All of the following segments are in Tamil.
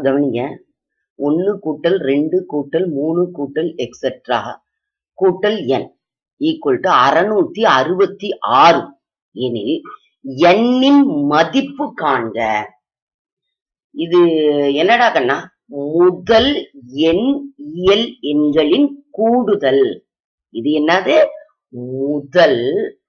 கவனிங்க ஒன்னு கூட்டல் ரெண்டு கூட்டல் மூணு கூட்டல் எக்ஸெட்ரா கூட்டல் என் ஈக்குவல் டு அறுநூத்தி அறுபத்தி ஆறு எனில் எண்ணின் மதிப்பு காண்க இது என்னடா கண்ணா முதல் எண் இயல் எண்களின் கூடுதல் இது என்னது முதல்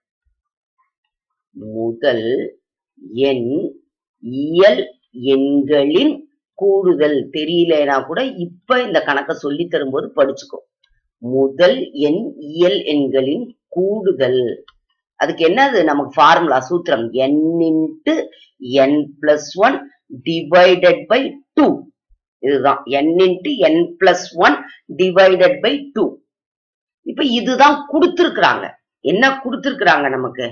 முதல் எண் இயல் எண்களின் கூடுதல் தெரியலனா கூட இப்ப இந்த கணக்கை சொல்லி தரும்போது படிச்சுக்கோ முதல் எண் இயல் எண்களின் கூடுதல் அதுக்கு என்னது நமக்கு ஃபார்முலா சூத்திரம் n into n plus one divided by two இதுதான் n into n plus one divided by two இப்ப இதுதான் கொடுத்திருக்கிறாங்க என்ன கொடுத்திருக்கிறாங்க நமக்கு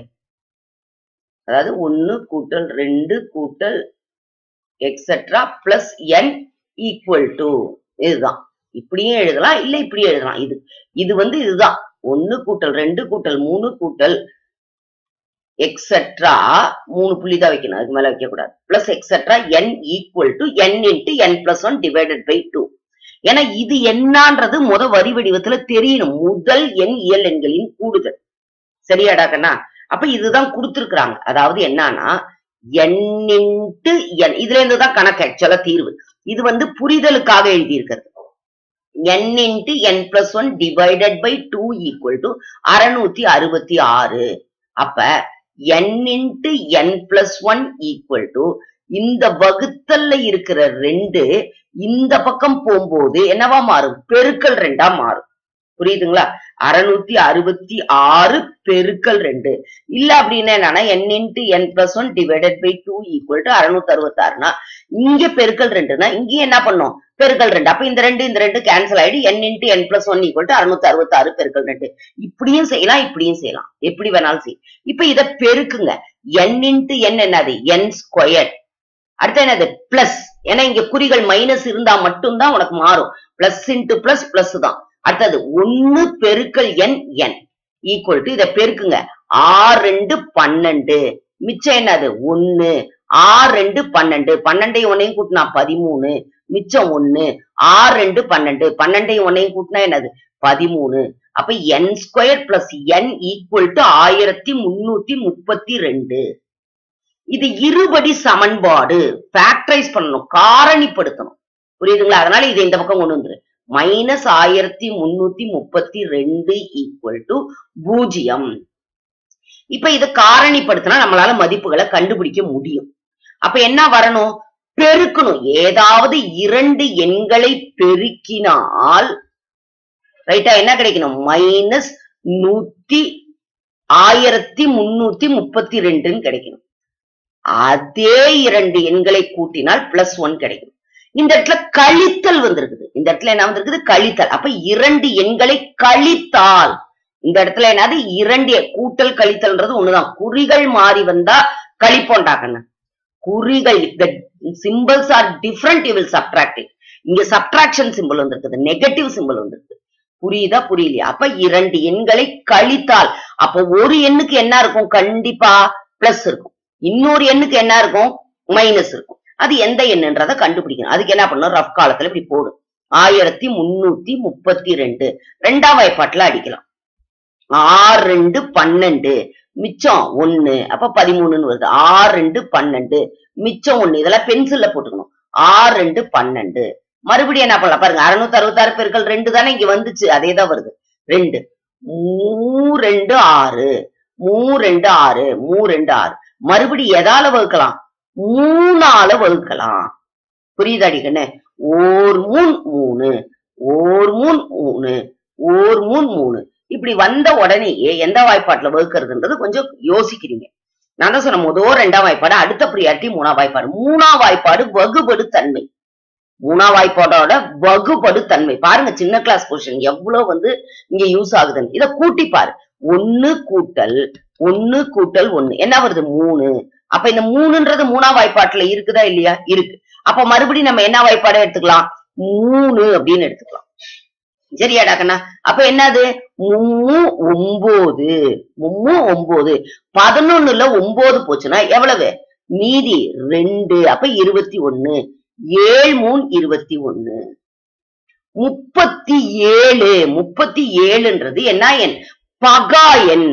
அதாவது ஒன்னு கூட்டல் ரெண்டு கூட்டல் etcetera plus n equal to இதுதான் இப்படியே எழுதலாம் இல்ல இப்படியே எழுதலாம் இது இது வந்து இதுதான் ஒன்னு கூட்டல் ரெண்டு கூட்டல் மூணு கூட்டல் எக்ஸெட்ரா மூணு புள்ளி தான் வைக்கணும் அதுக்கு மேல வைக்க கூடாது plus etcetera n equal to n into n plus one divided by two ஏன்னா இது என்னன்றது முத வரி வடிவத்துல தெரியணும் முதல் எண் இயல் எண்களின் கூடுதல் சரியாடா கண்ணா அப்ப இதுதான் கொடுத்திருக்கிறாங்க அதாவது என்னன்னா என் இன்ட்டு என் இதுல இருந்து தான் கணக்கு ஆக்சுவலா தீர்வு இது வந்து புரிதலுக்காக எழுதி இருக்கிறது n into n plus one divided by two equal to அறுநூத்தி அறுபத்தி ஆறு அப்ப n into n plus one equal to இந்த வகுத்தல்ல இருக்கிற ரெண்டு இந்த பக்கம் போகும்போது என்னவா மாறும் பெருக்கல் ரெண்டா மாறும் புரியுதுங்களா அறுநூத்தி அறுபத்தி ஆறு பெருக்கல் ரெண்டு இல்ல அப்படின்னா என்னன்னா n into n plus one divided by two equal to அறுநூத்தி அறுபத்தி ஆறுனா இங்க பெருக்கல் ரெண்டுனா இங்கேயும் என்ன பண்ணும் பெருக்கல் ரெண்டு அப்ப இந்த ரெண்டு இந்த ரெண்டு கேன்சல் ஆயிடு n into n plus one equal to அறுநூத்தி அறுபத்தி ஆறு பெருக்கல் ரெண்டு இப்படியும் செய்யலாம் இப்படியும் செய்யலாம் எப்படி வேணாலும் செய் இப்ப இத பெருக்குங்க n இன்ட்டு n என்னது n ஸ்கொயர் அடுத்து என்னது பிளஸ் ஏன்னா இங்க குறிகள் மைனஸ் இருந்தா மட்டும்தான் உனக்கு மாறும் பிளஸ் இன்ட்டு பிளஸ் பிளஸ் தான் அடுத்தது ஒன்னு பெருக்கல் என் என் ஈக்குவல் டு இத பெருக்குங்க ஆறு ரெண்டு பன்னெண்டு மிச்சம் என்னது ஒன்னு ஆறு ரெண்டு பன்னெண்டு பன்னெண்டையும் ஒன்னையும் கூட்டினா பதிமூணு மிச்சம் ஒன்னு ஆறு ரெண்டு பன்னெண்டு பன்னெண்டையும் ஒன்னையும் கூட்டினா என்னது பதிமூணு அப்ப n square plus n equal to ஆயிரத்தி முன்னூத்தி முப்பத்தி ரெண்டு இது இருபடி சமன்பாடு ஃபேக்டரைஸ் பண்ணணும் காரணிப்படுத்தணும் புரியுதுங்களா அதனால இது இந்த பக்கம் கொண்டு வந்துரு மைனஸ் ஆயிரத்தி முன்னூத்தி முப்பத்தி ரெண்டு ஈக்குவல் டு பூஜ்ஜியம் இப்ப இதை காரணிப்படுத்தினா நம்மளால மதிப்புகளை கண்டுபிடிக்க முடியும் அப்ப என்ன வரணும் பெருக்கணும் ஏதாவது இரண்டு எண்களை பெருக்கினால் ரைட்டா என்ன கிடைக்கணும் மைனஸ் நூத்தி ஆயிரத்தி முன்னூத்தி முப்பத்தி ரெண்டுன்னு கிடைக்கணும் அதே இரண்டு எண்களை கூட்டினால் பிளஸ் ஒன் கிடைக்கும் இந்த இடத்துல கழித்தல் வந்திருக்குது இந்த இடத்துல என்ன வந்திருக்குது கழித்தல் அப்ப இரண்டு எண்களை கழித்தால் இந்த இடத்துல என்னது இரண்டு கூட்டல் கழித்தல்ன்றது ஒண்ணுதான் குறிகள் மாறி வந்தா கழிப்போண்டாக்கண்ண குறிகள் the symbols are different you will subtract it இங்க சப்ட்ராக்ஷன் சிம்பிள் வந்திருக்குது நெகட்டிவ் சிம்பிள் வந்திருக்கு புரியுதா புரியலையா அப்ப இரண்டு எண்களை கழித்தால் அப்ப ஒரு எண்ணுக்கு என்ன இருக்கும் கண்டிப்பா பிளஸ் இருக்கும் இன்னொரு எண்ணுக்கு என்ன இருக்கும் மைனஸ் இருக்கும் அது எந்த எண்ணுன்றத கண்டுபிடிக்கணும் அதுக்கு என்ன பண்ணணும் ரஃப் காலத்துல இப்படி போடும் ஆயிரத்தி முன்னூத்தி முப்பத்தி ரெண்டு ரெண்டாம் வாய்ப்பாட்டுல அடிக்கலாம் ஆறு ரெண்டு பன்னெண்டு மிச்சம் ஒண்ணு அப்ப பதிமூணுன்னு வருது ஆறு ரெண்டு பன்னெண்டு மிச்சம் ஒண்ணு இதெல்லாம் பென்சில்ல போட்டுக்கணும் ஆறு ரெண்டு பன்னெண்டு மறுபடியும் என்ன பண்ணலாம் பாருங்க அறுநூத்தி அறுபத்தாறு பெருக்கள் ரெண்டு தானே இங்க வந்துச்சு அதே தான் வருது ரெண்டு மூ ரெண்டு ஆறு மூ ரெண்டு ஆறு மூ ரெண்டு ஆறு மறுபடியும் எதால வகுக்கலாம் மூணால வகுக்கலாம் புரியுதாடி கண்ணு ஓர் மூணு மூணு ஓர் மூணு மூணு ஓர் மூணு மூணு இப்படி வந்த உடனேயே எந்த வாய்ப்பாட்டுல வகுக்கிறதுன்றது கொஞ்சம் யோசிக்கிறீங்க நான் தான் சொன்ன முதோ ரெண்டாம் வாய்ப்பாடு அடுத்த பிரியாரிட்டி மூணாம் வாய்ப்பாடு மூணாம் வாய்ப்பாடு வகுபடு தன்மை மூணாம் வாய்ப்பாடோட வகுபடு தன்மை பாருங்க சின்ன கிளாஸ் கொஸ்டின் எவ்வளவு வந்து இங்க யூஸ் ஆகுதுன்னு இத கூட்டி பாரு ஒன்னு கூட்டல் ஒன்னு கூட்டல் ஒன்னு என்ன வருது மூணு அப்ப இந்த மூணுன்றது மூணாம் வாய்ப்பாட்டுல இருக்குதா இல்லையா இருக்கு அப்ப மறுபடியும் நம்ம என்ன வாய்ப்பாடு எடுத்துக்கலாம் மூணு அப்படின்னு எடுத்துக்கலாம் சரியாடா கண்ணா அப்ப என்னது மும்மு ஒன்பது மும்மு ஒன்பது பதினொன்னுல ஒன்பது போச்சுன்னா எவ்வளவு மீதி ரெண்டு அப்ப இருபத்தி ஒண்ணு ஏழு மூணு இருபத்தி ஒண்ணு முப்பத்தி ஏழு முப்பத்தி ஏழுன்றது என்ன எண் பகா எண்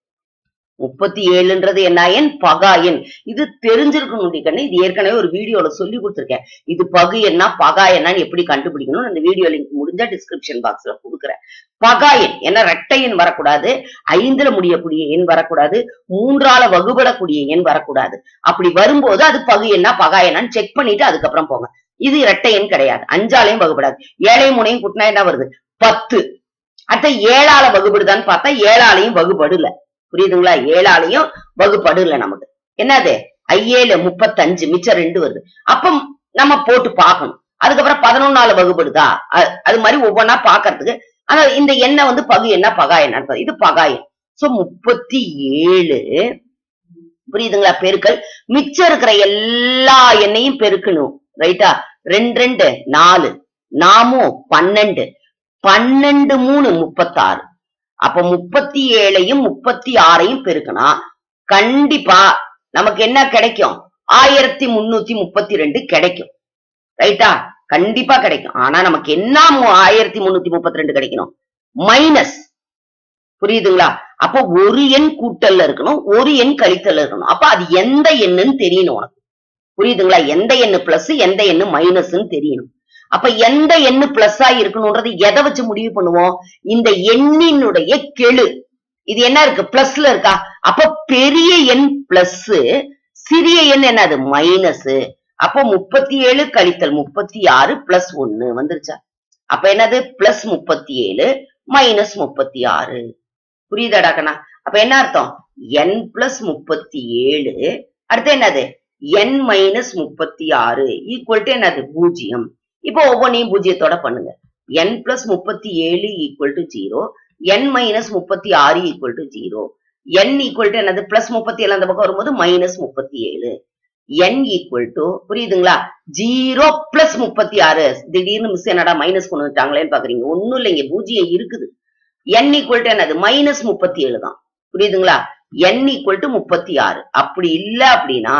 முப்பத்தி ஏழுன்றது என்ன எண் பகா எண் இது தெரிஞ்சிருக்கணும் கண்ணு இது ஏற்கனவே ஒரு வீடியோல சொல்லி கொடுத்திருக்கேன் இது பகு என்ன பகா என்னன்னு எப்படி கண்டுபிடிக்கணும் அந்த வீடியோ லிங்க் முடிஞ்சா டிஸ்கிரிப்ஷன் பாக்ஸ்ல கொடுக்குறேன் பகா எண் ஏன்னா ரெட்டை எண் வரக்கூடாது ஐந்துல முடியக்கூடிய எண் வரக்கூடாது மூன்றால வகுபடக்கூடிய எண் வரக்கூடாது அப்படி வரும்போது அது பகு என்ன பகா என்னான்னு செக் பண்ணிட்டு அதுக்கப்புறம் போங்க இது இரட்டை எண் கிடையாது அஞ்சாலையும் வகுபடாது ஏழையும் முனையும் கூட்டினா என்ன வருது பத்து அடுத்த ஏழால வகுபடுதான்னு பார்த்தா ஏழாலையும் வகுபடுல புரியுதுங்களா ஏழாலையும் வகுபடுல நமக்கு என்னது ஐஏழு முப்பத்தஞ்சு மிச்சம் ரெண்டு வருது அப்ப நம்ம போட்டு பார்க்கணும் அதுக்கப்புறம் பதினொன்னால வகுபடுதா அ- அது மாதிரி ஒவ்வொன்னா பாக்குறதுக்கு ஆனா இந்த எண்ணெய் வந்து பகு என்ன பகா என்ன இது பகாயம் சோ முப்பத்தி ஏழு புரியுதுங்களா பெருக்கல் மிச்சம் இருக்கிற எல்லா எண்ணையும் பெருக்கணும் ரைட்டா ரெண்டு ரெண்டு நாலு நாமும் பன்னெண்டு பன்னெண்டு மூணு முப்பத்தாறு அப்ப முப்பத்தி ஏழையும் முப்பத்தி ஆறையும் பெருக்கினா கண்டிப்பா நமக்கு என்ன கிடைக்கும் ஆயிரத்தி முன்னூத்தி முப்பத்தி ரெண்டு கிடைக்கும் ரைட்டா கண்டிப்பா கிடைக்கும் ஆனா நமக்கு என்ன மு- ஆயிரத்தி முன்னூத்தி முப்பத்தி ரெண்டு கிடைக்கணும் மைனஸ் புரியுதுங்களா அப்ப ஒரு எண் கூட்டல்ல இருக்கணும் ஒரு எண் கழித்தல்ல இருக்கணும் அப்ப அது எந்த எண்ணுன்னு தெரியணும் உனக்கு புரியுதுங்களா எந்த எண்ணு பிளஸ் எந்த எண்ணு மைனஸ்ன்னு தெரியணும் அப்ப எந்த எண்ணு பிளஸ்ஸா இருக்கணும்ன்றது எதை வச்சு முடிவு பண்ணுவோம் இந்த எண்ணினுடைய கெழு இது என்ன இருக்கு பிளஸ்ல இருக்கா அப்ப பெரிய எண் பிளஸ் சிறிய எண் என்னது மைனஸ் அப்போ முப்பத்தி ஏழு கழித்தல் முப்பத்தி ஆறு பிளஸ் ஒன்னு வந்துருச்சா அப்ப என்னது பிளஸ் முப்பத்தி ஏழு மைனஸ் முப்பத்தி ஆறு புரியுதாடா கண்ணா அப்ப என்ன அர்த்தம் n பிளஸ் முப்பத்தி ஏழு அடுத்து என்னது n மைனஸ் முப்பத்தி ஆறு ஈக்குவல் டு என்னது பூஜ்ஜியம் இப்போ ஒவ்வொன்றையும் பூஜ்ஜியத்தோட பண்ணுங்க n பிளஸ் முப்பத்தி ஏழு equal to zero n minus முப்பத்தி ஆறு equal to zero n equal to என்னது பிளஸ் முப்பத்தி ஏழு அந்த பக்கம் வரும்போது மைனஸ் முப்பத்தி ஏழு n ஈக்குவல் டு புரியுதுங்களா ஜீரோ பிளஸ் முப்பத்தி ஆறு திடீர்னு மிஸ் என்னடா மைனஸ் கொண்டு வந்துட்டாங்களேன்னு பாக்குறீங்க ஒண்ணும் இல்லைங்க பூஜ்ஜியம் இருக்குது n ஈக்குவல் டு என்னது மைனஸ் முப்பத்தி ஏழு தான் புரியுதுங்களா n ஈக்குவல் டு முப்பத்தி ஆறு அப்படி இல்ல அப்படின்னா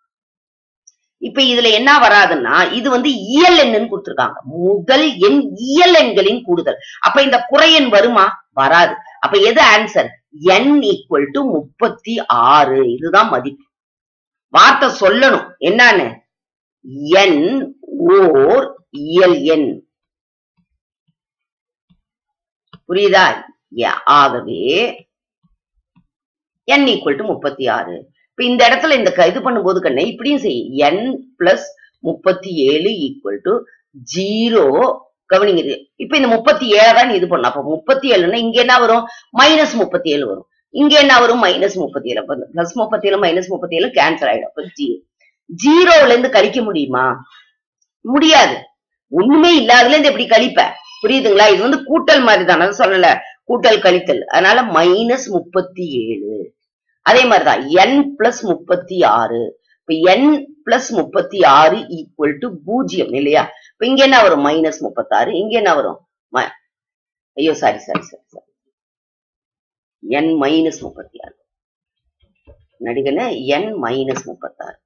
இப்ப இதுல என்ன வராதுன்னா இது வந்து இயல் எண்ணுன்னு கொடுத்திருக்காங்க முதல் எண் இயல் எண்களின் கூடுதல் அப்ப இந்த குறையெண் வருமா வராது அப்ப எது ஆன்சர் n ஈக்குவல் டு முப்பத்தி ஆறு இதுதான் மதிப்பு வார்த்தை சொல்லணும் என்னன்னு n ஓர் இயல் எண் புரியுதா ய- ஆகவே n ஈக்குவல் டு முப்பத்தி ஆறு இப்ப இந்த இடத்துல இந்த க- இது பண்ணும்போது கண்ணே இப்படியும் செய் n பிளஸ் முப்பத்தி ஏழு ஈக்குவல் டு ஜீரோ கவனிங்க இது. இப்ப இந்த முப்பத்தி ஏழை தான் நீ இது பண்ண அப்ப முப்பத்தி ஏழுன்னா இங்க என்ன வரும் மைனஸ் முப்பத்தி ஏழு வரும் இங்க என்ன வரும் மைனஸ் முப்பத்தி ஏழு அப்ப பிளஸ் முப்பத்தி ஏழு மைனஸ் முப்பத்தி ஏழு கேன்சல் ஆயிடும் அப்ப ஜீரோ ஜீரோல இருந்து கழிக்க முடியுமா முடியாது ஒண்ணுமே இல்லாததுல இருந்து எப்படி கழிப்ப புரியுதுங்களா இது வந்து கூட்டல் மாதிரி தான் நான் சொல்லல கூட்டல் கழித்தல் அதனால மைனஸ் முப்பத்தி ஏழு அதே மாதிரிதான் n பிளஸ் முப்பத்தி ஆறு இப்ப n பிளஸ் முப்பத்தி ஆறு ஈக்குவல் டு பூஜ்ஜியம் இல்லையா இப்ப இங்க என்ன வரும் மைனஸ் முப்பத்தாறு இங்க என்ன வரும் ம- ஐயோ sorry sorry sorry sorry n minus முப்பத்தி ஆறு நடிகன n மைனஸ் முப்பத்தாறு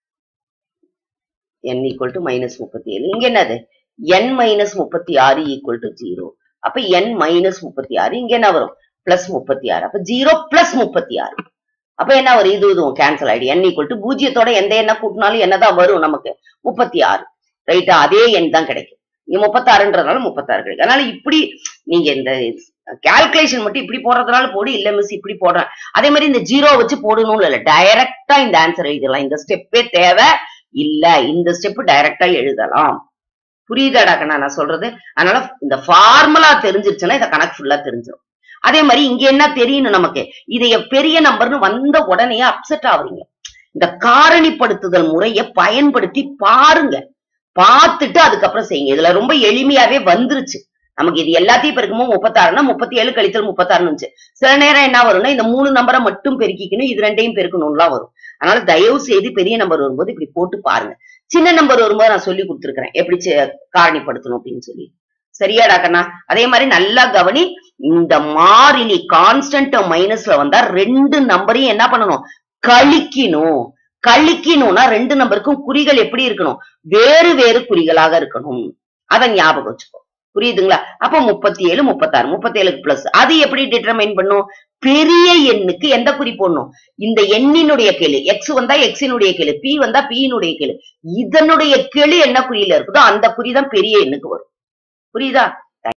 n ஈக்குவல் டு மைனஸ் முப்பத்தி ஏழு இங்க என்னது n மைனஸ் முப்பத்தி ஆறு ஈக்குவல் டு ஜீரோ அப்ப n மைனஸ் முப்பத்தி ஆறு இங்க என்ன வரும் பிளஸ் முப்பத்தி ஆறு அப்ப ஜீரோ பிளஸ் முப்பத்தி ஆறு அப்ப என்ன வரும் இது இதுவும் கேன்சல் ஆயிடும் n ஈக்குவல் டு பூஜ்ஜியத்தோட எந்த எண்ணை கூட்டினாலும் என்னதான் வரும் நமக்கு முப்பத்தி ஆறு ரைட்டா அதே எண் தான் கிடைக்கும் இங்க முப்பத்தாறுன்றதுனால முப்பத்தாறு கிடைக்கும் அதனால இப்படி நீங்க இந்த கால்குலேஷன் மட்டும் இப்படி போடுறதுனால போடு இல்ல மிஸ் இப்படி போடுறேன் அதே மாதிரி இந்த ஜீரோ வச்சு போடணும்னு இல்ல டைரக்டா இந்த ஆன்சர் எழுதலாம் இந்த ஸ்டெப்பே தேவை இல்ல இந்த ஸ்டெப் டைரக்டா எழுதலாம் புரியுதாடா கண்ணா நான் சொல்றது அதனால இந்த ஃபார்முலா தெரிஞ்சிருச்சுன்னா இந்த கணக்கு ஃபுல்லா தெரிஞ்சிடும் அதே மாதிரி இங்க என்ன தெரியணும் நமக்கு இதைய பெரிய நம்பர்னு வந்த உடனே அப்செட் ஆகுறீங்க இந்த காரணிப்படுத்துதல் முறையை பயன்படுத்தி பாருங்க பார்த்துட்டு அதுக்கப்புறம் செய்யுங்க இதுல ரொம்ப எளிமையாவே வந்துருச்சு நமக்கு இது எல்லாத்தையும் பெருக்கும்போது முப்பத்தாறுனா முப்பத்தி ஏழு கழித்தல் முப்பத்தாறுன்னு இருந்துச்சு சில நேரம் என்ன வரும்னா இந்த மூணு நம்பரை மட்டும் பெருக்கிக்கணும் இது ரெண்டையும் பெருக்கணும்லாம் வரும் அதனால தயவு செய்து பெரிய நம்பர் வரும்போது இப்படி போட்டு பாருங்க சின்ன நம்பர் வரும்போது நான் சொல்லி கொடுத்துருக்கிறேன் எப்படி செ- காரணிப்படுத்தணும் அப்படின்னு சொல்லி சரியாடா கண்ணா அதே மாதிரி நல்லா கவனி இந்த மாறிலி கான்ஸ்டன்ட் மைனஸ்ல வந்தா ரெண்டு நம்பரையும் என்ன பண்ணணும் கழிக்கணும் கழிக்கணும்னா ரெண்டு நம்பருக்கும் குறிகள் எப்படி இருக்கணும் வேறு வேறு குறிகளாக இருக்கணும் அத ஞாபகம் வச்சுக்கோ புரியுதுங்களா அப்ப முப்பத்தி ஏழு முப்பத்தாறு முப்பத்தி ஏழுக்கு பிளஸ் அது எப்படி டிட்டர்மைன் பண்ணும் பெரிய எண்ணுக்கு எந்த குறி போடணும் இந்த எண்ணினுடைய கெழு எக்ஸ் வந்தா எக்ஸினுடைய கெழு பி வந்தா பியினுடைய கெழு இதனுடைய கெழு என்ன குறியில இருக்குதோ அந்த குறி தான் பெரிய எண்ணுக்கு வரும் புரியுதா